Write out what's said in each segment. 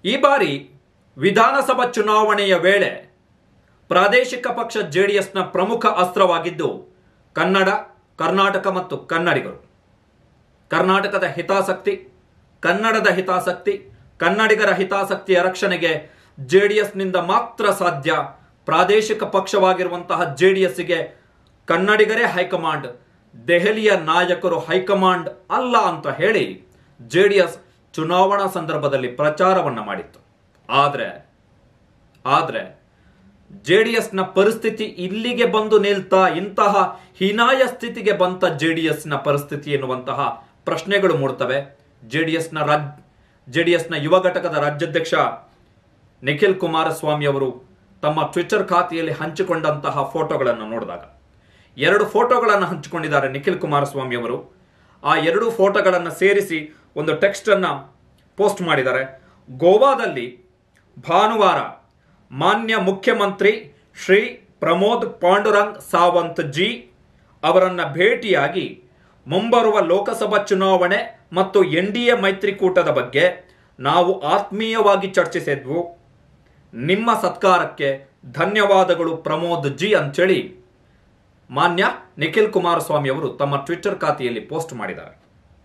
ಈ ಬಾರಿ ವಿಧಾನಸಭಾ ಚುನಾವಣೆಯ ವೇಳೆ ಪ್ರಾದೇಶಿಕ ಪಕ್ಷ ಜೆಡಿಎಸ್ನ ಪ್ರಮುಖ ಅಸ್ತ್ರವಾಗಿದ್ದು ಕನ್ನಡ ಕರ್ನಾಟಕ ಮತ್ತು ಕನ್ನಡಿಗರು ಕರ್ನಾಟಕದ ಹಿತಾಸಕ್ತಿ ಕನ್ನಡದ ಹಿತಾಸಕ್ತಿ ಕನ್ನಡಿಗರ ಹಿತಾಸಕ್ತಿಯ ರಕ್ಷಣೆಗೆ ಜೆಡಿಎಸ್ನಿಂದ ಮಾತ್ರ ಸಾಧ್ಯ ಪ್ರಾದೇಶಿಕ ಪಕ್ಷವಾಗಿರುವಂತಹ ಜೆಡಿಎಸ್ಗೆ ಕನ್ನಡಿಗರೇ ಹೈಕಮಾಂಡ್ ದೆಹಲಿಯ ನಾಯಕರು ಹೈಕಮಾಂಡ್ ಅಲ್ಲ ಅಂತ ಹೇಳಿ ಜೆಡಿಎಸ್ ಚುನಾವಣಾ ಸಂದರ್ಭದಲ್ಲಿ ಪ್ರಚಾರವನ್ನ ಮಾಡಿತ್ತು ಆದ್ರೆ ಆದ್ರೆ ಜೆಡಿಎಸ್ನ ಪರಿಸ್ಥಿತಿ ಇಲ್ಲಿಗೆ ಬಂದು ನಿಲ್ತಾ ಇಂತಹ ಹೀನಾಯ ಸ್ಥಿತಿಗೆ ಬಂತ ಜೆಡಿಎಸ್ನ ಪರಿಸ್ಥಿತಿ ಎನ್ನುವಂತಹ ಪ್ರಶ್ನೆಗಳು ಮೂಡ್ತವೆ ಜೆಡಿಎಸ್ನ ರಾಜ್ ಜೆಡಿಎಸ್ನ ಯುವ ಘಟಕದ ರಾಜ್ಯಾಧ್ಯಕ್ಷ ನಿಖಿಲ್ ಕುಮಾರಸ್ವಾಮಿ ಅವರು ತಮ್ಮ ಟ್ವಿಟರ್ ಖಾತೆಯಲ್ಲಿ ಹಂಚಿಕೊಂಡಂತಹ ಫೋಟೋಗಳನ್ನು ನೋಡಿದಾಗ ಎರಡು ಫೋಟೋಗಳನ್ನು ಹಂಚಿಕೊಂಡಿದ್ದಾರೆ ನಿಖಿಲ್ ಕುಮಾರಸ್ವಾಮಿ ಅವರು ಆ ಎರಡು ಫೋಟೋಗಳನ್ನು ಸೇರಿಸಿ ಒಂದು ಟೆಕ್ಸ್ಟ್ ಅನ್ನ ಪೋಸ್ಟ್ ಮಾಡಿದ್ದಾರೆ ಗೋವಾದಲ್ಲಿ ಭಾನುವಾರ ಮಾನ್ಯ ಮುಖ್ಯಮಂತ್ರಿ ಶ್ರೀ ಪ್ರಮೋದ್ ಪಾಂಡುರಂಗ್ ಸಾವಂತ್ ಜಿ ಅವರನ್ನ ಭೇಟಿಯಾಗಿ ಮುಂಬರುವ ಲೋಕಸಭಾ ಚುನಾವಣೆ ಮತ್ತು ಎನ್ ಡಿ ಎ ಮೈತ್ರಿಕೂಟದ ಬಗ್ಗೆ ನಾವು ಆತ್ಮೀಯವಾಗಿ ಚರ್ಚಿಸಿದ್ವು ನಿಮ್ಮ ಸತ್ಕಾರಕ್ಕೆ ಧನ್ಯವಾದಗಳು ಪ್ರಮೋದ್ ಜಿ ಅಂತೇಳಿ ಮಾನ್ಯ ನಿಖಿಲ್ ಕುಮಾರಸ್ವಾಮಿ ಅವರು ತಮ್ಮ ಟ್ವಿಟರ್ ಖಾತೆಯಲ್ಲಿ ಪೋಸ್ಟ್ ಮಾಡಿದ್ದಾರೆ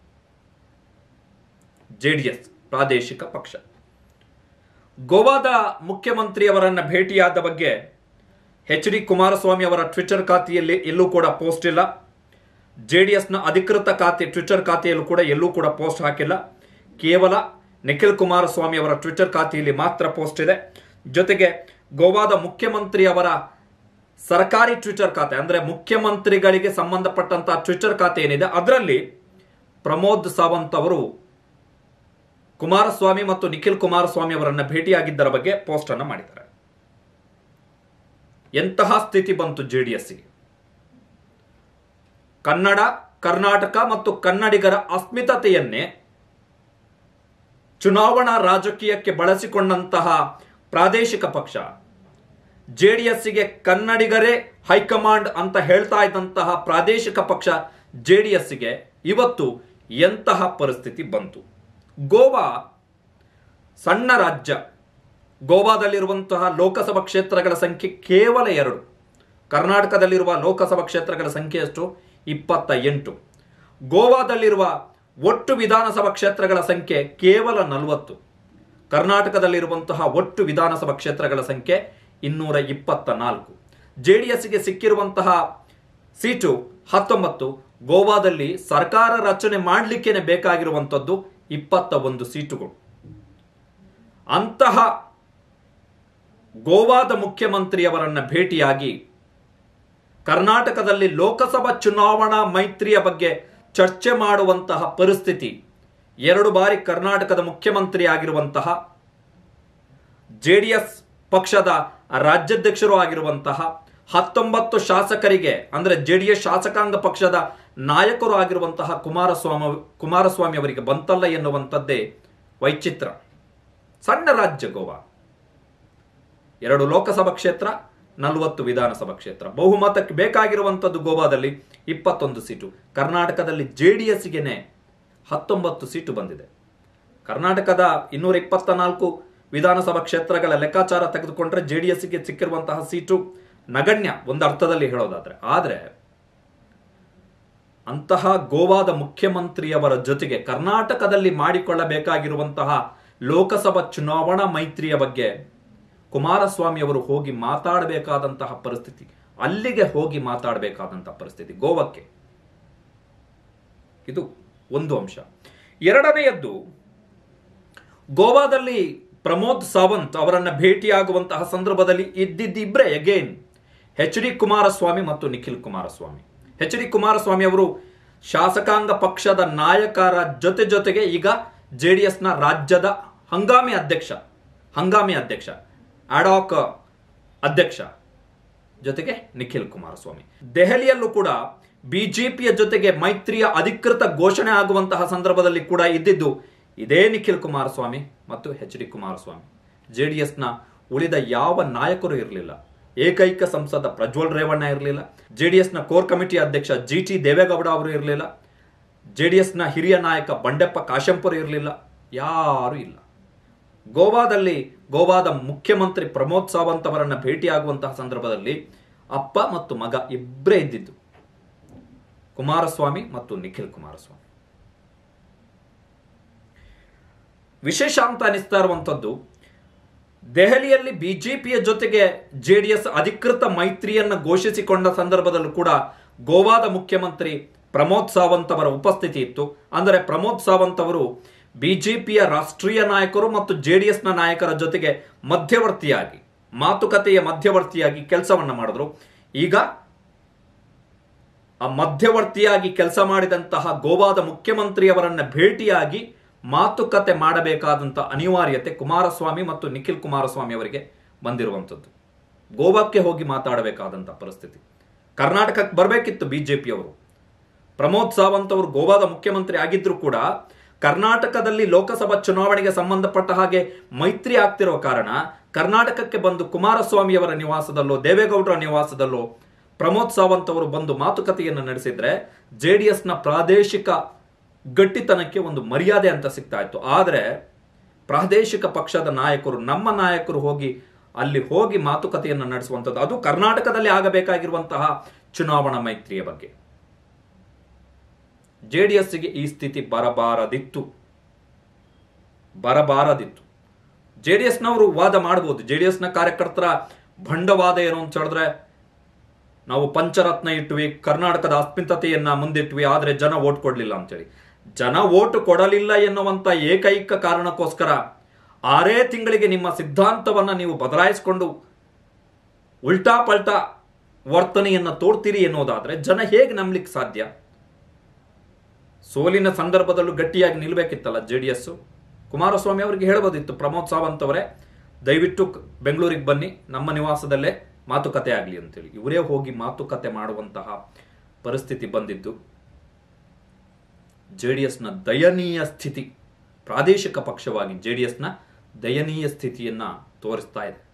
ಜೆಡಿಎಸ್ ಪ್ರಾದೇಶಿಕ ಪಕ್ಷ ಗೋವಾದ ಮುಖ್ಯಮಂತ್ರಿಯವರನ್ನ ಭೇಟಿಯಾದ ಬಗ್ಗೆ ಎಚ್ ಡಿ ಕುಮಾರಸ್ವಾಮಿ ಅವರ ಟ್ವಿಟರ್ ಖಾತೆಯಲ್ಲಿ ಎಲ್ಲೂ ಕೂಡ ಪೋಸ್ಟ್ ಇಲ್ಲ ಜೆಡಿಎಸ್ನ ಅಧಿಕೃತ ಖಾತೆ ಟ್ವಿಟರ್ ಖಾತೆಯಲ್ಲೂ ಕೂಡ ಎಲ್ಲೂ ಕೂಡ ಪೋಸ್ಟ್ ಹಾಕಿಲ್ಲ ಕೇವಲ ನಿಖಿಲ್ ಕುಮಾರಸ್ವಾಮಿ ಅವರ ಟ್ವಿಟರ್ ಖಾತೆಯಲ್ಲಿ ಮಾತ್ರ ಪೋಸ್ಟ್ ಇದೆ ಜೊತೆಗೆ ಗೋವಾದ ಮುಖ್ಯಮಂತ್ರಿ ಅವರ ಸರ್ಕಾರಿ ಟ್ವಿಟರ್ ಖಾತೆ ಅಂದ್ರೆ ಮುಖ್ಯಮಂತ್ರಿಗಳಿಗೆ ಸಂಬಂಧಪಟ್ಟಂತಹ ಟ್ವಿಟರ್ ಖಾತೆ ಏನಿದೆ ಅದರಲ್ಲಿ ಪ್ರಮೋದ್ ಸಾವಂತ್ ಅವರು ಕುಮಾರಸ್ವಾಮಿ ಮತ್ತು ನಿಖಿಲ್ ಕುಮಾರಸ್ವಾಮಿ ಅವರನ್ನ ಭೇಟಿಯಾಗಿದ್ದರ ಬಗ್ಗೆ ಪೋಸ್ಟ್ ಅನ್ನು ಮಾಡಿದ್ದಾರೆ ಎಂತಹ ಸ್ಥಿತಿ ಬಂತು ಜೆಡಿಎಸ್ಗೆ ಕನ್ನಡ ಕರ್ನಾಟಕ ಮತ್ತು ಕನ್ನಡಿಗರ ಅಸ್ಮಿತತೆಯನ್ನೇ ಚುನಾವಣಾ ರಾಜಕೀಯಕ್ಕೆ ಬಳಸಿಕೊಂಡಂತಹ ಪ್ರಾದೇಶಿಕ ಪಕ್ಷ ಜೆಡಿಎಸ್ಗೆ ಕನ್ನಡಿಗರೇ ಹೈಕಮಾಂಡ್ ಅಂತ ಹೇಳ್ತಾ ಇದ್ದಂತಹ ಪ್ರಾದೇಶಿಕ ಪಕ್ಷ ಜೆಡಿಎಸ್ಗೆ ಇವತ್ತು ಎಂತಹ ಪರಿಸ್ಥಿತಿ ಬಂತು ಗೋವಾ ಸಣ್ಣ ರಾಜ್ಯ ಗೋವಾದಲ್ಲಿರುವಂತಹ ಲೋಕಸಭಾ ಕ್ಷೇತ್ರಗಳ ಸಂಖ್ಯೆ ಕೇವಲ ಎರಡು ಕರ್ನಾಟಕದಲ್ಲಿರುವ ಲೋಕಸಭಾ ಕ್ಷೇತ್ರಗಳ ಸಂಖ್ಯೆ ಎಷ್ಟು ಇಪ್ಪತ್ತ ಎಂಟು ಗೋವಾದಲ್ಲಿರುವ ಒಟ್ಟು ವಿಧಾನಸಭಾ ಕ್ಷೇತ್ರಗಳ ಸಂಖ್ಯೆ ಕೇವಲ ನಲವತ್ತು ಕರ್ನಾಟಕದಲ್ಲಿರುವಂತಹ ಒಟ್ಟು ವಿಧಾನಸಭಾ ಕ್ಷೇತ್ರಗಳ ಸಂಖ್ಯೆ ಇನ್ನೂರ ಇಪ್ಪತ್ತ ನಾಲ್ಕು ಜೆಡಿಎಸ್ಗೆ ಸಿಕ್ಕಿರುವಂತಹ ಸೀಟು ಹತ್ತೊಂಬತ್ತು ಗೋವಾದಲ್ಲಿ ಸರ್ಕಾರ ರಚನೆ ಮಾಡಲಿಕ್ಕೇನೆ ಬೇಕಾಗಿರುವಂಥದ್ದು ಇಪ್ಪತ್ತ ಒಂದು ಸೀಟುಗಳು ಅಂತಹ ಗೋವಾದ ಮುಖ್ಯಮಂತ್ರಿಯವರನ್ನ ಭೇಟಿಯಾಗಿ ಕರ್ನಾಟಕದಲ್ಲಿ ಲೋಕಸಭಾ ಚುನಾವಣಾ ಮೈತ್ರಿಯ ಬಗ್ಗೆ ಚರ್ಚೆ ಮಾಡುವಂತಹ ಪರಿಸ್ಥಿತಿ ಎರಡು ಬಾರಿ ಕರ್ನಾಟಕದ ಮುಖ್ಯಮಂತ್ರಿ ಆಗಿರುವಂತಹ ಜೆಡಿಎಸ್ ಪಕ್ಷದ ರಾಜ್ಯಾಧ್ಯಕ್ಷರು ಆಗಿರುವಂತಹ ಹತ್ತೊಂಬತ್ತು ಶಾಸಕರಿಗೆ ಅಂದ್ರೆ ಜೆಡಿಎಸ್ ಶಾಸಕಾಂಗ ಪಕ್ಷದ ನಾಯಕರು ಆಗಿರುವಂತಹ ಕುಮಾರಸ್ವಾಮಿ ಕುಮಾರಸ್ವಾಮಿ ಅವರಿಗೆ ಬಂತಲ್ಲ ಎನ್ನುವಂಥದ್ದೇ ವೈಚಿತ್ರ ಸಣ್ಣ ರಾಜ್ಯ ಗೋವಾ ಎರಡು ಲೋಕಸಭಾ ಕ್ಷೇತ್ರ ನಲವತ್ತು ವಿಧಾನಸಭಾ ಕ್ಷೇತ್ರ ಬಹುಮತಕ್ಕೆ ಬೇಕಾಗಿರುವಂಥದ್ದು ಗೋವಾದಲ್ಲಿ ಇಪ್ಪತ್ತೊಂದು ಸೀಟು ಕರ್ನಾಟಕದಲ್ಲಿ ಜೆ ಡಿ ಎಸ್ಗೆನೆ ಹತ್ತೊಂಬತ್ತು ಸೀಟು ಬಂದಿದೆ ಕರ್ನಾಟಕದ ಇನ್ನೂರ ಇಪ್ಪತ್ತ ನಾಲ್ಕು ವಿಧಾನಸಭಾ ಕ್ಷೇತ್ರಗಳ ಲೆಕ್ಕಾಚಾರ ತೆಗೆದುಕೊಂಡ್ರೆ ಜೆ ಡಿ ಎಸ್ಗೆ ಸಿಕ್ಕಿರುವಂತಹ ಸೀಟು ನಗಣ್ಯ ಒಂದು ಅರ್ಥದಲ್ಲಿ ಹೇಳೋದಾದ್ರೆ ಆದರೆ ಅಂತಹ ಗೋವಾದ ಮುಖ್ಯಮಂತ್ರಿಯವರ ಜೊತೆಗೆ ಕರ್ನಾಟಕದಲ್ಲಿ ಮಾಡಿಕೊಳ್ಳಬೇಕಾಗಿರುವಂತಹ ಲೋಕಸಭಾ ಚುನಾವಣಾ ಮೈತ್ರಿಯ ಬಗ್ಗೆ ಕುಮಾರಸ್ವಾಮಿ ಅವರು ಹೋಗಿ ಮಾತಾಡಬೇಕಾದಂತಹ ಪರಿಸ್ಥಿತಿ ಅಲ್ಲಿಗೆ ಹೋಗಿ ಮಾತಾಡಬೇಕಾದಂತಹ ಪರಿಸ್ಥಿತಿ ಗೋವಕ್ಕೆ ಇದು ಒಂದು ಅಂಶ ಎರಡನೆಯದ್ದು ಗೋವಾದಲ್ಲಿ ಪ್ರಮೋದ್ ಸಾವಂತ್ ಅವರನ್ನ ಭೇಟಿಯಾಗುವಂತಹ ಸಂದರ್ಭದಲ್ಲಿ ಇದ್ದಿದ್ದಿಬ್ರೆ ಅಗೇನ್ ಎಚ್ ಡಿ ಕುಮಾರಸ್ವಾಮಿ ಮತ್ತು ನಿಖಿಲ್ ಕುಮಾರಸ್ವಾಮಿ ಎಚ್ ಡಿ ಕುಮಾರಸ್ವಾಮಿ ಅವರು ಶಾಸಕಾಂಗ ಪಕ್ಷದ ನಾಯಕರ ಜೊತೆ ಜೊತೆಗೆ ಈಗ ಜೆಡಿಎಸ್ನ ರಾಜ್ಯದ ಹಂಗಾಮಿ ಅಧ್ಯಕ್ಷ ಹಂಗಾಮಿ ಅಧ್ಯಕ್ಷ ಆಡಾಕ್ ಅಧ್ಯಕ್ಷ ಜೊತೆಗೆ ನಿಖಿಲ್ ಕುಮಾರಸ್ವಾಮಿ ದೆಹಲಿಯಲ್ಲೂ ಕೂಡ ಬಿಜೆಪಿಯ ಜೊತೆಗೆ ಮೈತ್ರಿಯ ಅಧಿಕೃತ ಘೋಷಣೆ ಆಗುವಂತಹ ಸಂದರ್ಭದಲ್ಲಿ ಕೂಡ ಇದ್ದಿದ್ದು ಇದೇ ನಿಖಿಲ್ ಕುಮಾರಸ್ವಾಮಿ ಮತ್ತು ಎಚ್ ಡಿ ಕುಮಾರಸ್ವಾಮಿ ಜೆಡಿಎಸ್ನ ಉಳಿದ ಯಾವ ನಾಯಕರು ಇರಲಿಲ್ಲ ಏಕೈಕ ಸಂಸದ ಪ್ರಜ್ವಲ್ ರೇವಣ್ಣ ಇರಲಿಲ್ಲ ಜೆಡಿಎಸ್ನ ಕೋರ್ ಕಮಿಟಿ ಅಧ್ಯಕ್ಷ ಜಿ ಟಿ ದೇವೇಗೌಡ ಅವರು ಇರಲಿಲ್ಲ ಜೆಡಿಎಸ್ನ ಹಿರಿಯ ನಾಯಕ ಬಂಡೆಪ್ಪ ಕಾಶಂಪುರ ಇರಲಿಲ್ಲ ಯಾರೂ ಇಲ್ಲ ಗೋವಾದಲ್ಲಿ ಗೋವಾದ ಮುಖ್ಯಮಂತ್ರಿ ಪ್ರಮೋದ್ ಸಾವಂತ್ ಅವರನ್ನ ಭೇಟಿಯಾಗುವಂತಹ ಸಂದರ್ಭದಲ್ಲಿ ಅಪ್ಪ ಮತ್ತು ಮಗ ಇಬ್ಬರೇ ಇದ್ದಿದ್ದು ಕುಮಾರಸ್ವಾಮಿ ಮತ್ತು ನಿಖಿಲ್ ಕುಮಾರಸ್ವಾಮಿ ವಿಶೇಷ ಅಂತ ಅನಿಸ್ತಾ ಇರುವಂಥದ್ದು ದೆಹಲಿಯಲ್ಲಿ ಬಿಜೆಪಿಯ ಜೊತೆಗೆ ಜೆಡಿಎಸ್ ಅಧಿಕೃತ ಮೈತ್ರಿಯನ್ನ ಘೋಷಿಸಿಕೊಂಡ ಸಂದರ್ಭದಲ್ಲೂ ಕೂಡ ಗೋವಾದ ಮುಖ್ಯಮಂತ್ರಿ ಪ್ರಮೋದ್ ಸಾವಂತ್ ಅವರ ಉಪಸ್ಥಿತಿ ಇತ್ತು ಅಂದರೆ ಪ್ರಮೋದ್ ಸಾವಂತ್ ಅವರು ಬಿಜೆಪಿಯ ರಾಷ್ಟ್ರೀಯ ನಾಯಕರು ಮತ್ತು ಜೆಡಿಎಸ್ನ ನಾಯಕರ ಜೊತೆಗೆ ಮಧ್ಯವರ್ತಿಯಾಗಿ ಮಾತುಕತೆಯ ಮಧ್ಯವರ್ತಿಯಾಗಿ ಕೆಲಸವನ್ನ ಮಾಡಿದ್ರು ಈಗ ಆ ಮಧ್ಯವರ್ತಿಯಾಗಿ ಕೆಲಸ ಮಾಡಿದಂತಹ ಗೋವಾದ ಮುಖ್ಯಮಂತ್ರಿಯವರನ್ನ ಭೇಟಿಯಾಗಿ ಮಾತುಕತೆ ಮಾಡಬೇಕಾದಂಥ ಅನಿವಾರ್ಯತೆ ಕುಮಾರಸ್ವಾಮಿ ಮತ್ತು ನಿಖಿಲ್ ಕುಮಾರಸ್ವಾಮಿ ಅವರಿಗೆ ಬಂದಿರುವಂಥದ್ದು ಗೋವಾಕ್ಕೆ ಹೋಗಿ ಮಾತಾಡಬೇಕಾದಂಥ ಪರಿಸ್ಥಿತಿ ಕರ್ನಾಟಕಕ್ಕೆ ಬರಬೇಕಿತ್ತು ಬಿಜೆಪಿಯವರು ಪ್ರಮೋದ್ ಸಾವಂತ್ ಅವರು ಗೋವಾದ ಮುಖ್ಯಮಂತ್ರಿ ಆಗಿದ್ರು ಕೂಡ ಕರ್ನಾಟಕದಲ್ಲಿ ಲೋಕಸಭಾ ಚುನಾವಣೆಗೆ ಸಂಬಂಧಪಟ್ಟ ಹಾಗೆ ಮೈತ್ರಿ ಆಗ್ತಿರೋ ಕಾರಣ ಕರ್ನಾಟಕಕ್ಕೆ ಬಂದು ಕುಮಾರಸ್ವಾಮಿಯವರ ನಿವಾಸದಲ್ಲೋ ದೇವೇಗೌಡರ ನಿವಾಸದಲ್ಲೋ ಪ್ರಮೋದ್ ಸಾವಂತ್ ಅವರು ಬಂದು ಮಾತುಕತೆಯನ್ನು ನಡೆಸಿದ್ರೆ ಜೆಡಿಎಸ್ನ ಪ್ರಾದೇಶಿಕ ಗಟ್ಟಿತನಕ್ಕೆ ಒಂದು ಮರ್ಯಾದೆ ಅಂತ ಸಿಗ್ತಾ ಇತ್ತು ಆದರೆ ಪ್ರಾದೇಶಿಕ ಪಕ್ಷದ ನಾಯಕರು ನಮ್ಮ ನಾಯಕರು ಹೋಗಿ ಅಲ್ಲಿ ಹೋಗಿ ಮಾತುಕತೆಯನ್ನು ನಡೆಸುವಂಥದ್ದು ಅದು ಕರ್ನಾಟಕದಲ್ಲಿ ಆಗಬೇಕಾಗಿರುವಂತಹ ಚುನಾವಣಾ ಮೈತ್ರಿಯ ಬಗ್ಗೆ ಜೆಡಿಎಸ್ಗೆ ಈ ಸ್ಥಿತಿ ಬರಬಾರದಿತ್ತು ಬರಬಾರದಿತ್ತು ಜೆಡಿಎಸ್ನವರು ವಾದ ಮಾಡಬಹುದು ಜೆಡಿಎಸ್ನ ಕಾರ್ಯಕರ್ತರ ಭಂಡವಾದ ಏನು ಅಂತ ಹೇಳಿದ್ರೆ ನಾವು ಪಂಚರತ್ನ ಇಟ್ವಿ ಕರ್ನಾಟಕದ ಅಸ್ಮಿತತೆಯನ್ನ ಮುಂದಿಟ್ವಿ ಆದ್ರೆ ಜನ ಓಟ್ ಕೊಡ್ಲಿಲ್ಲ ಅಂತೇಳಿ ಜನ ಓಟ್ ಕೊಡಲಿಲ್ಲ ಎನ್ನುವಂತ ಏಕೈಕ ಕಾರಣಕ್ಕೋಸ್ಕರ ಆರೇ ತಿಂಗಳಿಗೆ ನಿಮ್ಮ ಸಿದ್ಧಾಂತವನ್ನ ನೀವು ಬದಲಾಯಿಸಿಕೊಂಡು ಉಲ್ಟಾ ಪಲ್ಟಾ ವರ್ತನೆಯನ್ನ ತೋರ್ತೀರಿ ಎನ್ನುವುದಾದ್ರೆ ಜನ ಹೇಗೆ ನಂಬಲಿಕ್ಕೆ ಸಾಧ್ಯ ಸೋಲಿನ ಸಂದರ್ಭದಲ್ಲೂ ಗಟ್ಟಿಯಾಗಿ ನಿಲ್ಬೇಕಿತ್ತಲ್ಲ ಜೆ ಡಿ ಎಸ್ ಕುಮಾರಸ್ವಾಮಿ ಅವರಿಗೆ ಹೇಳ್ಬೋದಿತ್ತು ಪ್ರಮೋದ್ ಸಾವಂತ್ ಅವರೇ ದಯವಿಟ್ಟು ಕ- ಬೆಂಗಳೂರಿಗೆ ಬನ್ನಿ ನಮ್ಮ ನಿವಾಸದಲ್ಲೇ ಮಾತುಕತೆ ಆಗಲಿ ಅಂತೇಳಿ ಇವರೇ ಹೋಗಿ ಮಾತುಕತೆ ಮಾಡುವಂತಹ ಪರಿಸ್ಥಿತಿ ಬಂದಿದ್ದು ಜೆ ಡಿ ಎಸ್ನ ದಯನೀಯ ಸ್ಥಿತಿ ಪ್ರಾದೇಶಿಕ ಪಕ್ಷವಾಗಿ ಜೆ ಡಿ ಎಸ್ನ ದಯನೀಯ ಸ್ಥಿತಿಯನ್ನ ತೋರಿಸ್ತಾ ಇದೆ